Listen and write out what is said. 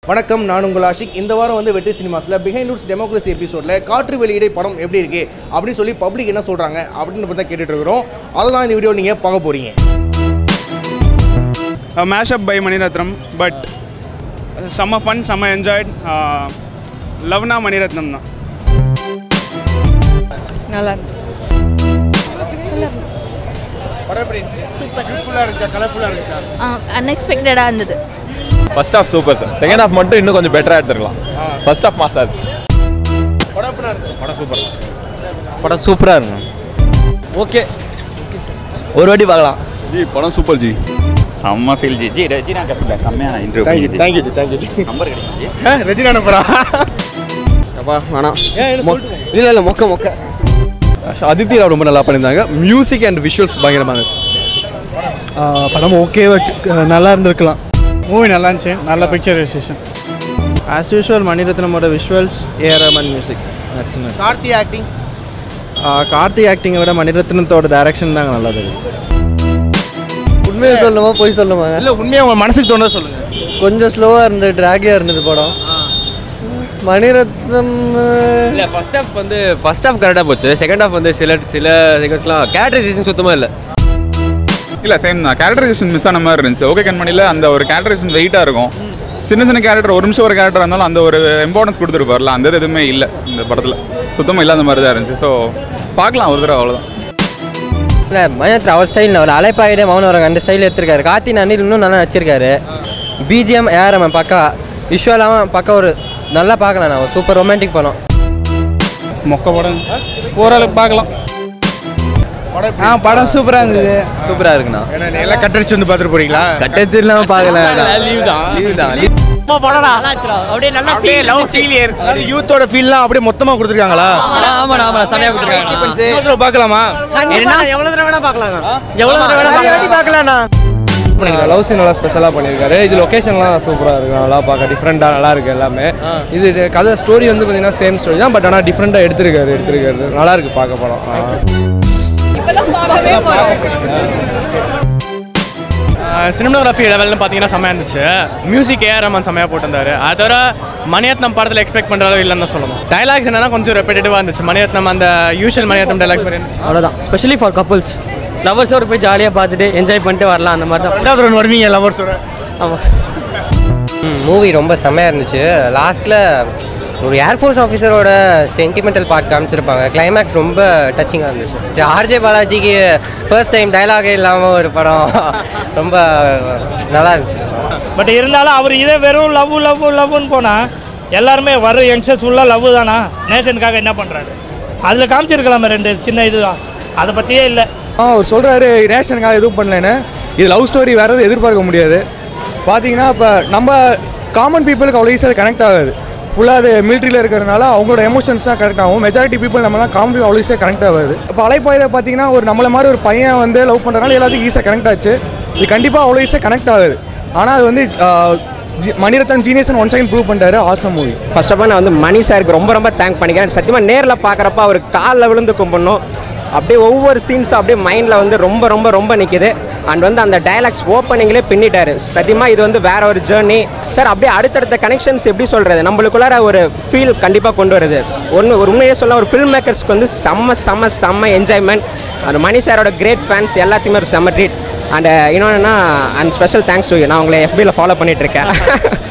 வணக்கம் நான் உங்கள் ஆஷிக் இந்த வாரம் வந்து வெற்றி சினிமாஸில் பிஹைண்ட் ரூட்ஸ் டெமோக்ரஸி எபிசோடில் காற்று வெளியீடை படம் எப்படி இருக்கு அப்படின்னு சொல்லி பப்ளிக் என்ன சொல்கிறாங்க அப்படின்னு பற்றி தான் கேட்டுட்டு இருக்கிறோம் அதெல்லாம் இந்த வீடியோ நீங்கள் பார்க்க போகிறீங்க மேஷப் பை மணிரத்னம் பட் செம்ம ஃபன் செம்ம என்ஜாய்ட் லவ்னா மணிரத்னம் தான் நல்லா இருக்கு படம் எப்படி இருந்துச்சு யூத்ஃபுல்லாக இருந்துச்சா கலர்ஃபுல்லாக இருந்துச்சா அன்எக்ஸ்பெக்டடாக இருந்தது first half super sir second half மட்டும் இன்னும் கொஞ்சம் பெட்டராக எடுத்துருக்கலாம் ஃபர்ஸ்ட் ஹாஃப் மாஸ் ஆச்சு படம் எப்படி இருந்துச்சு படம் சூப்பர் படம் சூப்பராக இருக்கும் ஓகே ஒரு வாட்டி பார்க்கலாம் ஜி படம் சூப்பர் ஜி செம்ம ஃபீல் ஜி ஜி ரஜினா கப்பில் செம்மையான interview thank you ji thank you ji number கிடைக்கும் ஜி ரஜினி அனுப்புறா அப்பா வேணாம் ஏன் என்ன சொல்லிட்டு இல்லை இல்லை மொக்க மொக்க அதித்தி ராவ் ரொம்ப நல்லா பண்ணியிருந்தாங்க மியூசிக் அண்ட் விஷுவல்ஸ் பயங்கரமாக இருந்துச்சு படம் ஓகே பட் நல்லா இருந்திருக்கலாம் மூவி நல்லா இருந்துச்சு நல்ல பிக்சர் விசேஷன் ஆஸ் யூஷுவல் மணிரத்னமோட விஷுவல்ஸ் ஏஆர் ரமன் மியூசிக் நச்சுன்னு கார்த்தி ஆக்டிங் கார்த்திக் ஆக்டிங்கை விட மணிரத்னத்தோட டைரக்ஷன் தாங்க நல்லா இருக்கு உண்மையை சொல்லணுமா போய் சொல்லணுமா இல்லை உண்மையாக உங்கள் மனசுக்கு தோணுதை சொல்லுங்கள் கொஞ்சம் ஸ்லோவாக இருந்தது ட்ராகியாக இருந்தது படம் மணிரத்னம் இல்லை ஃபர்ஸ்ட் ஹாஃப் வந்து ஃபர்ஸ்ட் ஹாஃப் கரெக்டாக போச்சு செகண்ட் ஹாஃப் வந்து சில சில செகண்ட்ஸ்லாம் கேரக்டரைசேஷன் சுத்தமாக இல்லை இல்லை சேம் தான் கேரக்டரைசேஷன் மிஸ் ஆன மாதிரி இருந்துச்சு ஓகே கண்மணியில் அந்த ஒரு கேரக்டரைசேஷன் வெயிட்டாக இருக்கும் சின்ன சின்ன கேரக்டர் ஒரு நிமிஷம் ஒரு கேரக்டர் இருந்தாலும் அந்த ஒரு இம்பார்ட்டன்ஸ் கொடுத்துருப்பார்ல அந்த இது எதுவுமே இல்லை இந்த படத்தில் சுத்தமாக இல்லாத மாதிரி தான் இருந்துச்சு ஸோ பார்க்கலாம் ஒரு தடவை அவ்வளோதான் இல்லை மணிரத்னம் அவர் ஸ்டைல் அவர் அலைப்பாயிடே மௌனவரங்க அந்த ஸ்டைல் எடுத்திருக்காரு கார்த்தி அனில் இன்னும் நல்லா நடிச்சிருக்காரு பிஜிஎம் ஏஆர்எம் பக்கா விஷுவலாகவும் பக்கா ஒரு நல்லா பார்க்கலாம் நான் சூப்பர் ரொமான்டிக் படம் மொக்க படம் ஓரளவுக்கு பார்க்கலாம் ஆ படம் சூப்பராக இருந்தது சூப்பராக இருக்குண்ணா ஏன்னா எல்லாம் கட்டடிச்சு வந்து பார்த்துட்டு போறீங்களா கட்டச்சு இல்லாமல் பார்க்கல லீவ் தான் லீவ் தான் அது யூத்தோட ஃபீல்லாம் அப்படியே மொத்தமாக கொடுத்துருக்காங்களா ஆமாண்ணா ஆமாண்ணா செமையாக கொடுத்துருக்காங்க இன்னொரு தடவை பார்க்கலாமா பார்க்கலாம்ண்ணா லவ் சீன் நல்லா ஸ்பெஷலாக பண்ணியிருக்காரு இது லொக்கேஷன்லாம் சூப்பராக இருக்கு நல்லா பார்க்க டிஃப்ரெண்ட்டாக நல்லா இருக்கு எல்லாமே இது கதை ஸ்டோரி வந்து பார்த்தீங்கன்னா சேம் ஸ்டோரி தான் பட் ஆனால் டிஃப்ரெண்ட்டாக எடுத்திருக்காரு எடுத்திருக்காரு நல்லா இருக்கு பார்க்க படம் சினிமாகிராஃபி லெவல்னு பார்த்தீங்கன்னா செம்மையாக இருந்துச்சு மியூசிக் ஏஆர் ரமன் செம்மையாக போட்டிருந்தாரு அது தவிர மணிரத்னம் படத்தில் எக்ஸ்பெக்ட் பண்ணுற அளவு இல்லைன்னு தான் சொல்லணும் டைலாக்ஸ் என்னன்னா கொஞ்சம் ரெப்பிட்டேட்டிவாக இருந்துச்சு மணிரத்னம் அந்த யூஷுவல் மணிரத்னம் டைலாக்ஸ் மாதிரி இருந்துச்சு அவ்வளோதான் ஸ்பெஷலி ஃபார் கப்புள்ஸ் லவர்ஸோடு போய் ஜாலியாக பார்த்துட்டு என்ஜாய் பண்ணிட்டு வரலாம் அந்த மாதிரி தான் ரெண்டாவது ரன் வருவீங்க லவர்ஸோட ஆமாம் மூவி ரொம்ப செம்மையாக இருந்துச்சு லாஸ்ட்டில் ஒரு ஏர்ஃபோர்ஸ் ஆஃபீஸரோட சென்டிமெண்டல் பார்ட் காமிச்சிருப்பாங்க கிளைமேக்ஸ் ரொம்ப டச்சிங்காக இருந்துச்சு ஆர்ஜே பாலாஜிக்கு ஃபர்ஸ்ட் டைம் டைலாகே இல்லாமல் ஒரு படம் ரொம்ப நல்லா இருந்துச்சு பட் இருந்தாலும் அவர் இதே வெறும் லவ் லவ் லவ்னு போனால் எல்லாருமே வர யங்ஸ்டர்ஸ் ஃபுல்லாக லவ் தானா நேஷனுக்காக என்ன பண்ணுறாரு அதில் காமிச்சிருக்கலாமே ரெண்டு சின்ன இதுதான் அதை பற்றியே இல்லை ஆ அவர் சொல்கிறாரு ரேஷனுக்காக எதுவும் பண்ணலன்னு இது லவ் ஸ்டோரி வேறு எதுவும் எதிர்பார்க்க முடியாது பார்த்தீங்கன்னா இப்போ நம்ம காமன் பீப்புளுக்கு அவ்வளோ ஈஸியாக கனெக்ட் ஆகாது ஃபுல்லாக அது மிலிட்ரியில் இருக்கிறதுனால அவங்களோட எமோஷன்ஸ் தான் கரெக்ட் ஆகும் மெஜாரிட்டி பீப்புள் நம்மலாம் காமன் பீப்புள் அவ்வளோ ஈஸியாக கனெக்ட் ஆகாது இப்போ அலைப்பாயில் பார்த்தீங்கன்னா ஒரு நம்மள மாதிரி ஒரு பையன் வந்து லவ் பண்ணுறதுனால எல்லாத்துக்கும் ஈஸியாக கனெக்ட் ஆச்சு இது கண்டிப்பாக அவ்வளோ ஈஸியாக கனெக்ட் ஆகுது ஆனால் அது வந்து ஆ, ஜி- Mani Ratnam genius one second prove பண்ணிட்டாரு awesome movie first of all நான் வந்து மணி சாருக்கு ரொம்ப ரொம்ப தேங்க் பண்ணிக்கிறேன் சத்தியமாக நேரில் பார்க்குறப்ப அவர் காலில் விழுந்து கும்பிடணும் அப்படியே ஒவ்வொரு சீன்ஸும் அப்படியே மைண்டில் வந்து ரொம்ப ரொம்ப ரொம்ப நிற்கிது அண்ட் வந்து அந்த டைலாக்ஸ் ஓப்பனிங்லேயே பின்னிட்டாரு சத்தியமாக இது வந்து வேற ஒரு ஜேர்னி சார் அப்படியே அடுத்தடுத்த கனெக்ஷன்ஸ் எப்படி சொல்கிறது நம்மளுக்குள்ளார ஒரு ஃபீல் கண்டிப்பாக கொண்டு வருது ஒன்று ஒரு உண்மையே சொல்ல ஒரு ஃபில்ம் மேக்கர்ஸ்க்கு வந்து செம்ம செம்ம செம்ம என்ஜாய்மெண்ட் அந்த மணி சாரோட கிரேட் ஃபேன்ஸ் எல்லாத்தையுமே ஒரு செம்ம ட்ரீட் அண்ட் இன்னொன்னா அண்ட் ஸ்பெஷல் தேங்க்ஸ் டு நான் உங்களை எஃபியில் ஃபாலோ பண்ணிட்டு இருக்கேன்